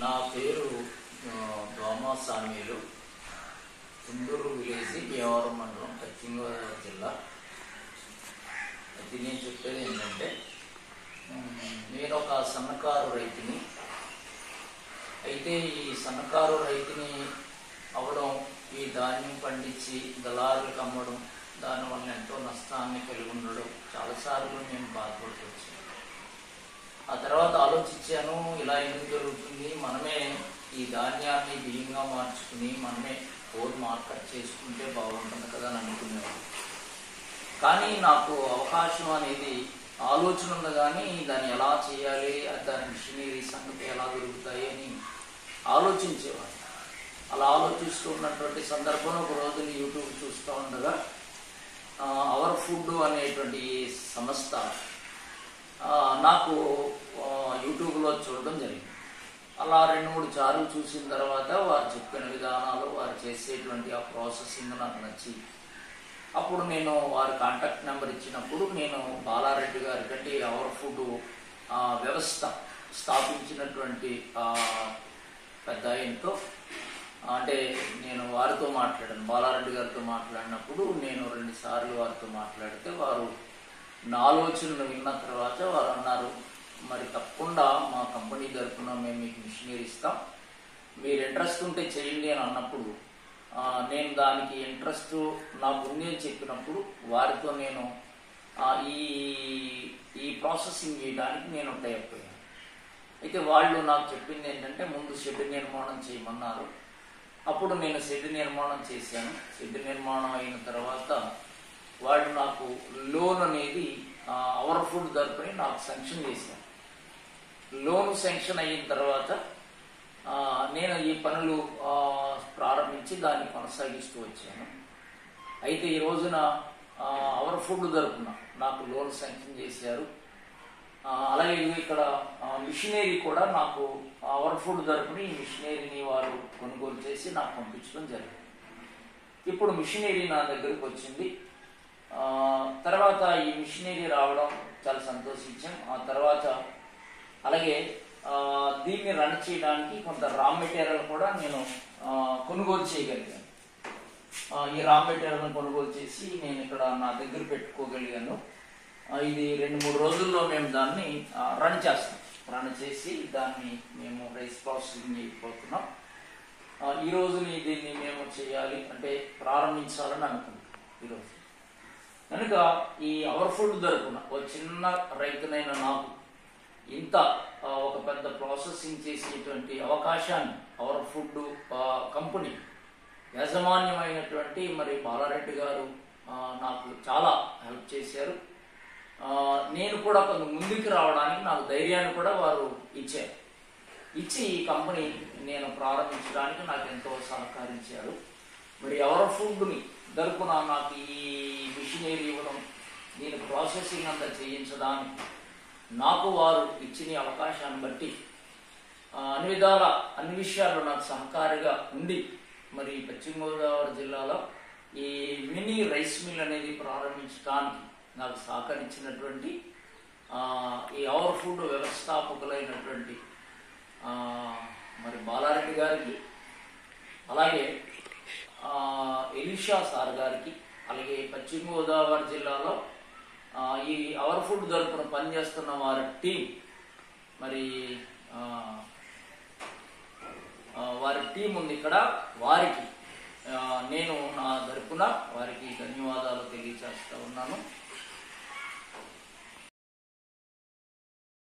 నా పేరు ఆ, దోమా సామీలు తుందూరు విలేజ్ భీమవరం మండలం పశ్చిమ గోదావరి జిల్లా అయితే నేను చెప్పేది ఏంటంటే ఉమ్, నేను ఒక సన్నకారు రైతుని అయితే ఈ సన్నకారు రైతుని అవడం ఈ ధాన్యం పండించి దళారులకు అమ్మడం దానివల్ల ఎంతో నష్టాన్ని కలిగి ఉండడం చాలాసార్లు నేను బాధపడుతూ వచ్చాను ఆ తర్వాత ఆలోచించాను ఇలా ఎందుకు జరుగుతుంది మనమే ఈ ధాన్యాన్ని బియ్యంగా మార్చుకుని మనమే ఓన్ మార్కెట్ చేసుకుంటే బాగుంటుంది కదా అని అనుకునేవాడు కానీ నాకు అవకాశం అనేది ఆలోచన ఉంది కానీ దాన్ని ఎలా చేయాలి దాని మిషనరీ సంగతి ఎలా దొరుకుతాయి అని ఆలోచించేవాడు అలా ఆలోచిస్తూ ఉన్నటువంటి సందర్భంలో ఒక రోజు యూట్యూబ్ చూస్తూ ఉండగా ఆ, అవర్ ఫుడ్ అనేటువంటి ఈ సంస్థ ఆ, నాకు ఆ, యూట్యూబ్లో చూడడం జరిగింది అలా రెండు మూడు సార్లు చూసిన తర్వాత వారు చెప్పిన విధానాలు వారు చేసేటువంటి ఆ ప్రాసెసింగ్ నాకు నచ్చి అప్పుడు నేను వారి కాంటాక్ట్ నెంబర్ ఇచ్చినప్పుడు నేను బాలారెడ్డి గారి కంటే అవర్ ఫుడ్ ఆ, వ్యవస్థ స్థాపించినటువంటి ఆ, పెద్ద ఆయనతో అంటే నేను వారితో మాట్లాడాను బాలారెడ్డి గారితో మాట్లాడినప్పుడు నేను రెండు సార్లు వారితో మాట్లాడితే వారు నా ఆలోచనలు విన్న తర్వాత వారు అన్నారు మరి తప్పకుండా మా కంపెనీ తరఫున మేము మీకు మిషనరీ ఇస్తాం మీరు ఇంట్రెస్ట్ ఉంటే చేయండి అని అన్నప్పుడు ఆ, నేను దానికి ఇంట్రెస్ట్ నాకు ఉంది అని చెప్పినప్పుడు వారితో నేను ఆ, ఈ ఈ ప్రాసెసింగ్ చేయడానికి నేను టైప్ అయ్యాను అయితే వాళ్ళు నాకు చెప్పింది ఏంటంటే ముందు షెడ్ నిర్మాణం చేయమన్నారు అప్పుడు నేను షెడ్ నిర్మాణం చేశాను షెడ్ నిర్మాణం అయిన తర్వాత వాళ్ళు నాకు లోన్ అనేది ఆ, అవర్ ఫుడ్ తరపుని నాకు శాంక్షన్ చేశాను లోన్ శాంక్షన్ అయిన తర్వాత ఆ, నేను ఈ పనులు ఆ, ప్రారంభించి దాన్ని కొనసాగిస్తూ వచ్చాను అయితే ఈ రోజున ఆ, అవర్ ఫుడ్ తరపున నాకు లోన్ శాంక్షన్ చేశారు ఆ, అలాగే ఇదిగో ఇక్కడ ఆ, మిషనరీ కూడా నాకు అవర్ ఫుడ్ తరపున ఈ మిషనరీని వారు కొనుగోలు చేసి నాకు పంపించడం జరిగింది ఇప్పుడు మిషనరీ నా దగ్గరకు వచ్చింది ఆ, తర్వాత ఈ మిషనరీ రావడం చాలా సంతోషించాం ఆ తర్వాత అలాగే ఆ, దీన్ని రన్ చేయడానికి కొంత రా మెటీరియల్ కూడా నేను ఆ, కొనుగోలు చేయగలిగాను ఆ, ఈ రా మెటీరియల్ కొనుగోలు చేసి నేను ఇక్కడ నా దగ్గర పెట్టుకోగలిగాను ఆ, ఇది రెండు మూడు రోజుల్లో మేము దాన్ని ఆ, రన్ చేస్తాం రన్ చేసి దాన్ని మేము రైస్ ప్రాసెసింగ్ చేయకపోతున్నాం ఆ, ఈ రోజుని దీన్ని మేము చేయాలి అంటే ప్రారంభించాలని అనుకుంటున్నాం ఈరోజు కనుక ఈ అవర్ ఫుడ్ తరపున ఒక చిన్న రైతునైన నాకు ఇంత ఆ, ఒక పెద్ద ప్రాసెసింగ్ చేసేటువంటి అవకాశాన్ని అవర్ ఫుడ్ కంపెనీ యాజమాన్యమైనటువంటి మరి బాలారెడ్డి గారు ఆ, నాకు చాలా హెల్ప్ చేశారు ఆ, నేను కూడా కొంత ముందుకు రావడానికి నాకు ధైర్యాన్ని కూడా వారు ఇచ్చారు ఇచ్చి ఈ కంపెనీ నేను ప్రారంభించడానికి నాకు ఎంతో సహకరించారు మరి ఎవరి ఫుడ్ని దరుపున నాకు ఈ మిషనరీ ఇవ్వడం దీని ప్రాసెసింగ్ అంతా చేయించడానికి నాకు వారు ఇచ్చిన ఈ అవకాశాన్ని బట్టి ఆ, అన్ని విధాల అన్ని విషయాల్లో నాకు సహకారిగా ఉండి మరి పశ్చిమ గోదావరి జిల్లాలో ఈ మినీ రైస్ మిల్ అనేది ప్రారంభించడానికి నాకు సహకరించినటువంటి ఆ, ఈ అవర్ ఫుడ్ వ్యవస్థాపకులైనటువంటి ఆ, మరి బాలారెడ్డి గారికి అలాగే ఆ, ఎలిషా సార్ గారికి అలాగే పశ్చిమ గోదావరి జిల్లాలో ఆ, ఈ అవర్ ఫుడ్ తరపున పనిచేస్తున్న వారి టీం మరి ఆ, ఆ, వారి టీం ఉంది ఇక్కడ వారికి ఆ, నేను నా తరపున వారికి ధన్యవాదాలు తెలియజేస్తా ఉన్నాను